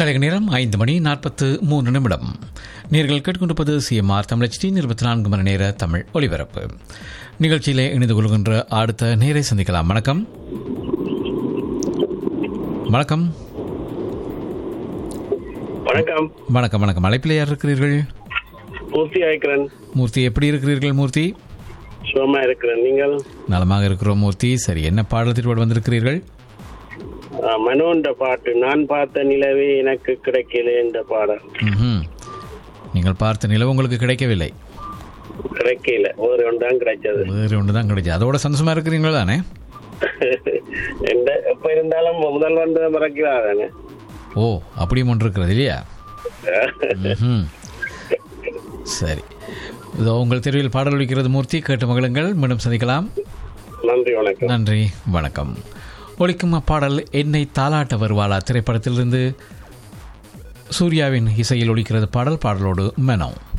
கழக நேரம் ஐந்து மணி நாற்பத்து மூன்று நிமிடம் நீங்கள் கேட்டுக்கொண்டிருப்பது சிஎம்ஆர் தமிழச்சி இருபத்தி நான்கு மணி நேர தமிழ் ஒலிபரப்பு நிகழ்ச்சியிலே இணைந்து கொள்கின்ற அடுத்த நேரை சந்திக்கலாம் வணக்கம் வணக்கம் வணக்கம் வணக்கம் வணக்கம் அழைப்பில் யார் இருக்கிறீர்கள் மூர்த்தி ஆயிக்கிறேன் மூர்த்தி எப்படி இருக்கிறீர்கள் மூர்த்தி சுகமா இருக்கிறேன் நீங்கள் நலமாக இருக்கிறோம் மூர்த்தி சரி என்ன பாடத்திற்கு வந்திருக்கிறீர்கள் ஆ, மனோன்ற பாட்டு நான் பார்த்த நிலவே எனக்கு கிடைக்கல என்ற பாடல் ம்ஹும். நீங்கள் பார்த்த நிலவு உங்களுக்கு கிடைக்கவில்லை கிடைக்கல ஒரு ஒன்று தான் கிடைச்சது வேறு ஒன்று தான் கிடைச்சது அதோட சந்தோஷமா இருக்கிறீங்களா தானே எந்த எப்ப இருந்தாலும் முதல் வந்து மறக்கிறாதானே ஓ அப்படியும் ஒன்று இருக்கிறது இல்லையா ம்ஹும். சரி இதோ உங்கள் தெருவில் பாடல் ஒலிக்கிறது மூர்த்தி கேட்டு மகளுங்கள் மீண்டும் சந்திக்கலாம் நன்றி வணக்கம் நன்றி வணக்கம் ஒலிக்கும் அப்பாடல் என்னை தாலாட்ட வருவாளா திரைப்படத்திலிருந்து சூர்யாவின் இசையில் ஒலிக்கிறது பாடல் பாடலோடு மெனோ